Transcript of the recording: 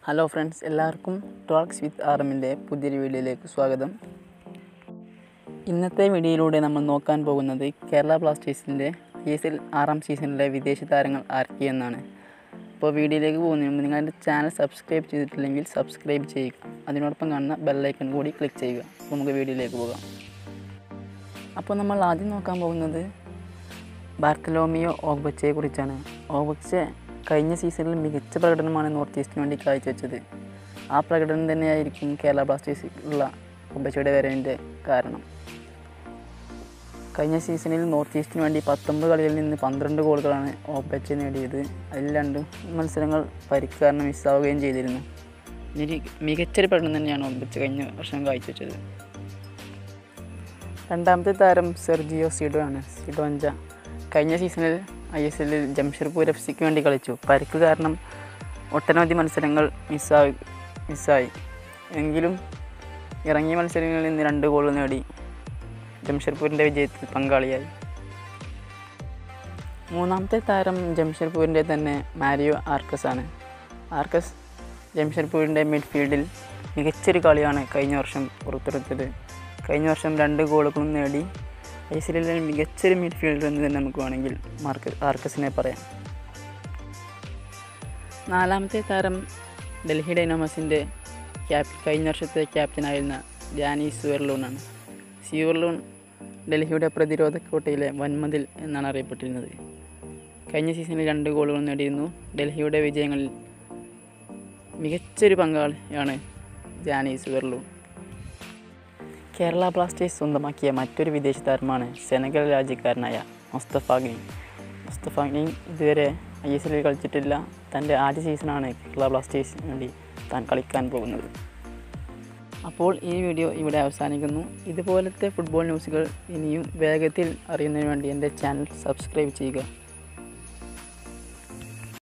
hello friends എല്ലാവർക്കും talks with ആർഎമ്മിൻ്റെ പുതിയൊരു വീഡിയോയിലേക്ക് സ്വാഗതം ഇന്നത്തെ വീഡിയോയിലൂടെ നമ്മൾ നോക്കാൻ പോകുന്നത് കേരള ബ്ലാസ്റ്റേഴ്സിൻ്റെ ഐ എസ് എൽ ആറാം സീസണിലെ വിദേശ താരങ്ങൾ ആരൊക്കെയെന്നാണ് അപ്പോൾ വീഡിയോയിലേക്ക് പോകുന്നതിന് മുമ്പ് നിങ്ങൾ എൻ്റെ ചാനൽ സബ്സ്ക്രൈബ് ചെയ്തിട്ടില്ലെങ്കിൽ സബ്സ്ക്രൈബ് ചെയ്യുക അതിനോടൊപ്പം കാണുന്ന ബെല്ലൈക്കൺ കൂടി ക്ലിക്ക് ചെയ്യുക അപ്പോൾ നമുക്ക് വീഡിയോയിലേക്ക് പോകാം അപ്പോൾ നമ്മൾ ആദ്യം നോക്കാൻ പോകുന്നത് ബാർത്തലോമിയോ ഓഗ്ബച്ചയെ കുറിച്ചാണ് ഓഗ്ബച്ചെ കഴിഞ്ഞ സീസണിൽ മികച്ച പ്രകടനമാണ് നോർത്ത് ഈസ്റ്റിന് വേണ്ടി കാഴ്ചവെച്ചത് ആ പ്രകടനം തന്നെയായിരിക്കും കേരള ബ്ലാസ്റ്റേഴ്സിലുള്ള ഓഗ്ബച്ചയുടെ വരവിൻ്റെ കാരണം കഴിഞ്ഞ സീസണിൽ നോർത്ത് ഈസ്റ്റിന് വേണ്ടി പത്തൊമ്പത് കളികളിൽ നിന്ന് പന്ത്രണ്ട് ഗോളുകളാണ് ഓപ്പച്ച നേടിയത് അതിൽ രണ്ട് മത്സരങ്ങൾ പരിക്ക് കാരണം മിസ്സാവുകയും ചെയ്തിരുന്നു ഇനി മികച്ചൊരു പ്രകടനം തന്നെയാണ് ഓപ്പച്ച കഴിഞ്ഞ വർഷം കാഴ്ചവെച്ചത് രണ്ടാമത്തെ താരം സെർജിയോ സിഡോ ആണ് സിഡോ അഞ്ച കഴിഞ്ഞ സീസണിൽ ഐ എസ് എല്ലിൽ ജംഷഡ്പൂർ എഫ് സിക്ക് വേണ്ടി കളിച്ചു പരിക്ക് കാരണം ഒട്ടനവധി മത്സരങ്ങൾ മിസ്സായി മിസ്സായി എങ്കിലും ഇറങ്ങിയ മത്സരങ്ങളിൽ നിന്ന് രണ്ട് ഗോൾ നേടി ജംഷഡ്പൂരിൻ്റെ വിജയത്തിൽ പങ്കാളിയായി മൂന്നാമത്തെ താരം ജംഷഡ്പൂരിൻ്റെ തന്നെ മാരിയോ ആർക്കസ് ആണ് ആർക്കസ് ജംഷഡ്പൂരിൻ്റെ മിഡ്ഫീൽഡിൽ മികച്ചൊരു കളിയാണ് കഴിഞ്ഞ വർഷം പുറത്തെടുത്തത് കഴിഞ്ഞ വർഷം രണ്ട് ഗോളുകളും നേടി ഐ എസ് എല്ലിലെ മികച്ചൊരു മിഡ്ഫീൽഡർ എന്ന് തന്നെ നമുക്ക് വേണമെങ്കിൽ മാർക്ക് ആർക്കസിനെ പറയാം നാലാമത്തെ താരം ഡൽഹി ഡൈനാമസിൻ്റെ ക്യാപ് കഴിഞ്ഞ വർഷത്തെ ക്യാപ്റ്റനായിരുന്ന ഡാനി സുവർലൂണാണ് സുവർലൂൺ ഡൽഹിയുടെ പ്രതിരോധ കോട്ടയിലെ വൻമതിൽ എന്നാണ് അറിയപ്പെട്ടിരുന്നത് കഴിഞ്ഞ സീസണിൽ രണ്ട് ഗോളുകൾ നേടിയിരുന്നു ഡൽഹിയുടെ വിജയങ്ങളിൽ മികച്ചൊരു പങ്കാളിയാണ് ജാനി സുവർലൂൺ കേരള ബ്ലാസ്റ്റേഴ്സ് സ്വന്തമാക്കിയ മറ്റൊരു വിദേശ താരമാണ് സെനഗൽ രാജ്യക്കാരനായ മുസ്തഫ ഗെയിം മുസ്തഫ ഗെയിം ഇതുവരെ ഐ എസ് എല്ലിൽ കളിച്ചിട്ടില്ല തൻ്റെ ആദ്യ സീസണാണ് കേരള ബ്ലാസ്റ്റേഴ്സിന് വേണ്ടി താൻ കളിക്കാൻ പോകുന്നത് അപ്പോൾ ഈ വീഡിയോ ഇവിടെ അവസാനിക്കുന്നു ഇതുപോലത്തെ ഫുട്ബോൾ ന്യൂസുകൾ ഇനിയും വേഗത്തിൽ അറിയുന്നതിന് വേണ്ടി എൻ്റെ ചാനൽ സബ്സ്ക്രൈബ് ചെയ്യുക